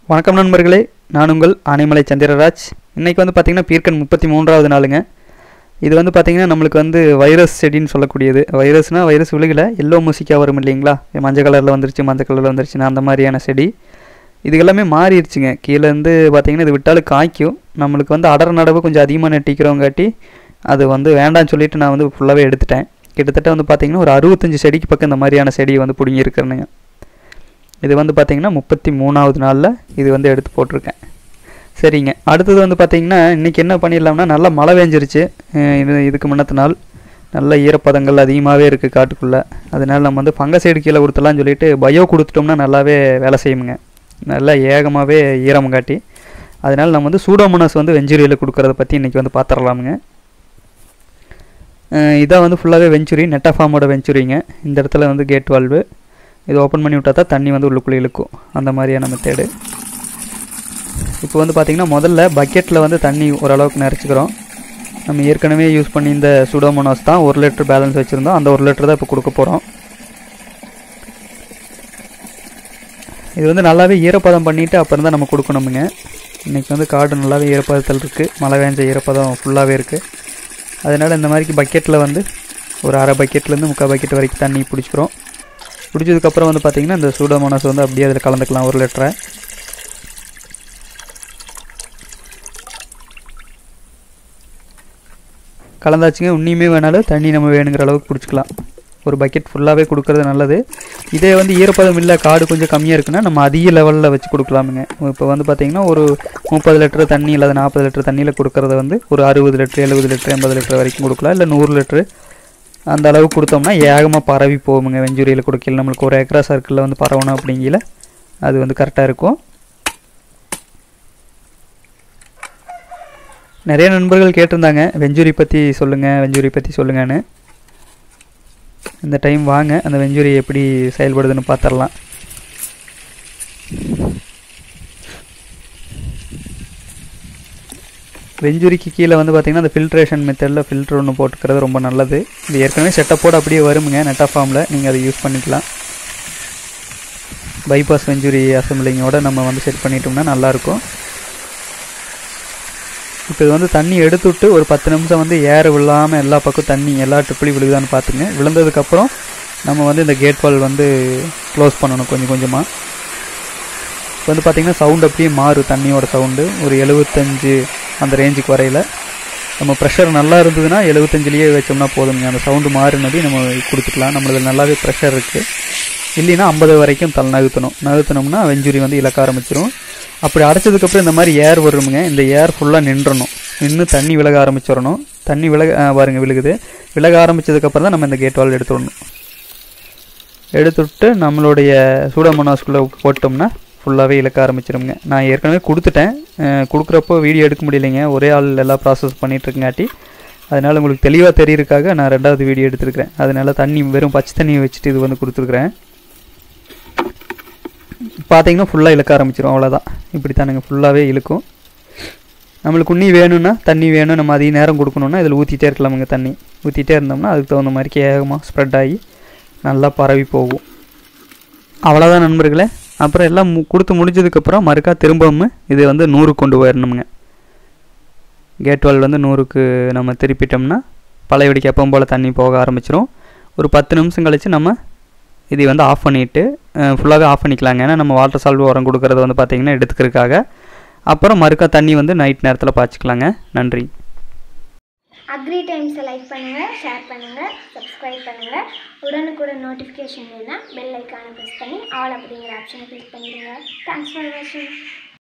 வணக்கம் நண்பர்களே நான் உங்கள் ஆனைமலை சந்திரராஜ் இன்றைக்கி வந்து பார்த்திங்கன்னா பீர்க்கன் முப்பத்தி மூன்றாவது நாளுங்க இது வந்து பார்த்திங்கன்னா நம்மளுக்கு வந்து வைரஸ் செடின்னு சொல்லக்கூடியது வைரஸ்னால் வைரஸ் விழுகல எல்லோ மூசிக்காக வரும் இல்லைங்களா மஞ்சள் கலரில் வந்துருச்சு மஞ்சள் கலரில் வந்துருச்சுன்னா அந்த மாதிரியான செடி இது எல்லாமே மாறிடுச்சுங்க கீழேருந்து பார்த்திங்கன்னா இது விட்டாலும் காய்க்கும் நம்மளுக்கு வந்து அடர் நடவு கொஞ்சம் அதிகமாக நட்டிக்கிறவங்காட்டி அது வந்து வேண்டாம்னு சொல்லிட்டு நான் வந்து ஃபுல்லாகவே எடுத்துட்டேன் கிட்டத்தட்ட வந்து பார்த்திங்கன்னா ஒரு அறுபத்தஞ்சு செடிக்கு பக்கம் இந்த மாதிரியான செடியை வந்து பிடுங்கியிருக்கிறேனுங்க இது வந்து பார்த்திங்கன்னா முப்பத்தி மூணாவது நாளில் இது வந்து எடுத்து போட்டிருக்கேன் சரிங்க அடுத்தது வந்து பார்த்திங்கன்னா இன்றைக்கி என்ன பண்ணிடலாம்னா நல்லா மழை பெஞ்சிருச்சு அஹ் இது இதுக்கு முன்னத்து நாள் நல்ல ஈரப்பதங்கள் அதிகமாகவே இருக்குது காட்டுக்குள்ளே அதனால் நம்ம வந்து ஃபங்கசைடு கீழே கொடுத்துலாம்னு சொல்லிட்டு பயோ கொடுத்துட்டோம்னா நல்லாவே வேலை செய்யுங்க நல்லா ஏகமாகவே ஈரம் காட்டி அதனால் நம்ம வந்து சூடோமோனாஸ் வந்து வெஞ்சுரியில் கொடுக்குறத பற்றி இன்றைக்கி வந்து பார்த்துடலாமுங்க இதான் வந்து ஃபுல்லாகவே வெஞ்சுரி நெட்டாஃபார்மோட வெஞ்சுரிங்க இந்த இடத்துல வந்து கேட் வால்வு இது ஓப்பன் பண்ணி விட்டா தான் தண்ணி வந்து உள்ளுக்குள்ளே இழுக்கும் அந்த மாதிரியான மெத்தேடு இப்போ வந்து பார்த்திங்கன்னா முதல்ல பக்கெட்டில் வந்து தண்ணி ஓரளவுக்கு நிறச்சிக்கிறோம் நம்ம ஏற்கனவே யூஸ் பண்ணி இந்த சுடோமோனாஸ் தான் ஒரு லிட்டர் பேலன்ஸ் வச்சுருந்தோம் அந்த ஒரு லிட்டர் தான் இப்போ கொடுக்க போகிறோம் இது வந்து நல்லாவே ஈரப்பதம் பண்ணிவிட்டு அப்புறம் தான் நம்ம கொடுக்கணுமுங்க இன்றைக்கி வந்து காடு நல்லாவே ஈரப்பதத்தில் இருக்குது மழை வேஞ்ச ஈரப்பதம் ஃபுல்லாகவே இருக்குது அதனால் இந்த மாதிரிக்கு பக்கெட்டில் வந்து ஒரு அரை பக்கெட்லேருந்து முக்கால் பக்கெட் வரைக்கும் தண்ணி பிடிச்சிக்கிறோம் பிடிச்சதுக்கப்புறம் வந்து பார்த்திங்கன்னா இந்த சூடோமோனாஸ் வந்து அப்படியே அதில் கலந்துக்கலாம் ஒரு லிட்டரை கலந்தாச்சுங்க உன்னியுமே வேணாலும் தண்ணி நம்ம வேணுங்கிற அளவுக்கு பிடிச்சிக்கலாம் ஒரு பக்கெட் ஃபுல்லாகவே கொடுக்கறது நல்லது இதே வந்து ஈரப்பதம் இல்லை காடு கொஞ்சம் கம்மியாக இருக்குன்னா நம்ம அதிக லெவலில் வச்சு கொடுக்கலாமுங்க இப்போ வந்து பார்த்திங்கன்னா ஒரு முப்பது லிட்டர் தண்ணி இல்லாத நாற்பது லிட்டர் தண்ணியில் கொடுக்கறத வந்து ஒரு அறுபது லிட்டர் எழுபது லிட்டர் எண்பது லிட்டர் வரைக்கும் கொடுக்கலாம் இல்லை நூறு லிட்டரு அந்த அளவுக்கு கொடுத்தோம்னா ஏகமாக பரவி போகுங்க வெஞ்சூரியில் கொடுக்கல நம்மளுக்கு ஒரு ஏக்கரா சர்க்கிளில் வந்து பரவணும் அப்படிங்கல அது வந்து கரெக்டாக இருக்கும் நிறைய நண்பர்கள் கேட்டிருந்தாங்க வெஞ்சூரி பற்றி சொல்லுங்கள் வெஞ்சூரி பற்றி சொல்லுங்கன்னு இந்த டைம் வாங்க அந்த வெஞ்சூரி எப்படி செயல்படுதுன்னு பார்த்துடலாம் வெஞ்சூரிக்கு கீழே வந்து பார்த்திங்கன்னா அந்த ஃபில்ட்ரேஷன் மெத்தடில் ஃபில்ட்ரு ஒன்று போட்டுக்கிறது ரொம்ப நல்லது இது ஏற்கனவே செட்டப்போடு அப்படியே வருமுங்க நெட்டா ஃபார்மில் நீங்கள் அதை யூஸ் பண்ணிக்கலாம் பைபாஸ் வெஞ்சூரி அசம்பிளிங்கோட நம்ம வந்து செட் பண்ணிட்டோம்னா நல்லாயிருக்கும் இப்போ இது வந்து தண்ணி எடுத்துவிட்டு ஒரு பத்து நிமிஷம் வந்து ஏர் விழாமல் எல்லா பக்கம் தண்ணி எல்லா ட்ரிப்பிளையும் விழுகுதான்னு பார்த்துங்க விழுந்ததுக்கப்புறம் நம்ம வந்து இந்த கேட் வால் வந்து க்ளோஸ் பண்ணணும் கொஞ்சம் கொஞ்சமாக இப்போ வந்து பார்த்திங்கன்னா சவுண்ட் அப்படியே மாறும் தண்ணியோட சவுண்டு ஒரு எழுபத்தஞ்சு அந்த ரேஞ்சுக்கு வரையில் நம்ம ப்ரெஷர் நல்லா இருந்ததுன்னா எழுபத்தஞ்சிலேயே வச்சோம்னா போதுங்க அந்த சவுண்டு மாறினதையும் நம்ம கொடுத்துக்கலாம் நம்மளுக்கு நல்லாவே ப்ரெஷர் இருக்குது இல்லைன்னா ஐம்பது வரைக்கும் தலை நகர்த்தணும் நகர்த்தினோம்னா வெஞ்சுரி வந்து இழக்க ஆரம்பிச்சிரும் அப்படி அடைச்சதுக்கப்புறம் இந்த மாதிரி ஏர் வருமுங்க இந்த ஏர் ஃபுல்லாக நின்றணும் நின்று தண்ணி விலக ஆரம்பிச்சிடணும் தண்ணி விலக ஆ, பாருங்க விழுகுது விலக ஆரம்பிச்சதுக்கப்புறம் தான் நம்ம இந்த கேட் வால் எடுத்துடணும் எடுத்துவிட்டு நம்மளுடைய சூடமோனாஸ்குள்ளே போட்டோம்னா ஃபுல்லாகவே இழக்க ஆரம்பிச்சிருங்க நான் ஏற்கனவே கொடுத்துட்டேன் அஹ், கொடுக்குறப்போ வீடியோ எடுக்க முடியலைங்க ஒரே ஆள் எல்லா ப்ராசஸ் பண்ணிகிட்ருக்கங்காட்டி அதனால் உங்களுக்கு தெளிவாக தெரியறதுக்காக நான் ரெண்டாவது வீடியோ எடுத்துருக்கிறேன் அதனால தண்ணி வெறும் பச்சை தண்ணியை வச்சுட்டு இது வந்து கொடுத்துருக்குறேன் பார்த்தீங்கன்னா ஃபுல்லாக இழுக்க ஆரம்பிச்சிடும் அவ்வளோதான் இப்படி தானுங்க ஃபுல்லாகவே இழுக்கும் நம்மளுக்கு உண்ணி வேணும்னா தண்ணி வேணும் நம்ம அதிக நேரம் கொடுக்கணுன்னா இதில் ஊற்றிட்டே இருக்கலாமுங்க தண்ணி ஊற்றிட்டே இருந்தோம்னா அதுக்கு தகுந்த மாதிரி ஏகமாக ஸ்ப்ரெட் ஆகி நல்லா பரவி போகும் அவ்வளோதான் நண்பர்களே அப்புறம் எல்லாம் மு- கொடுத்து முடிஞ்சதுக்கப்புறம் மறுக்கா திரும்பவும் இது வந்து நூறுக்கு கொண்டு போயிடணுமுங்க கேட் வால் வந்து நூறுக்கு நம்ம திருப்பிட்டோம்னா பழையபடிக்கு எப்பவும் போல் தண்ணி போக ஆரம்பிச்சிரும் ஒரு பத்து நிமிஷம் கழித்து நம்ம இதை வந்து ஆஃப் பண்ணிவிட்டு ஃபுல்லாகவே ஆஃப் பண்ணிக்கலாங்க ஏன்னா நம்ம வாட்டர் சால்வ் உரம் கொடுக்கறது வந்து பார்த்திங்கன்னா எடுத்துக்கிறதுக்காக அப்புறம் மறுக்கா தண்ணி வந்து நைட் நேரத்தில் பாய்ச்சிக்கலாங்க நன்றி அக்ரி டைம்ஸை லைக் பண்ணுங்கள் ஷேர் பண்ணுங்கள் சப்ஸ்கிரைப் பண்ணுங்கள் உடனுக்குடன் நோட்டிஃபிகேஷன் வேணால் பெல் ஐக்கானை ப்ரெஸ் பண்ணி ஆல் அப்படிங்கிற ஆப்ஷனை கிளிக் பண்ணிடுங்க தேங்க்ஸ் ஃபார் வாட்சிங்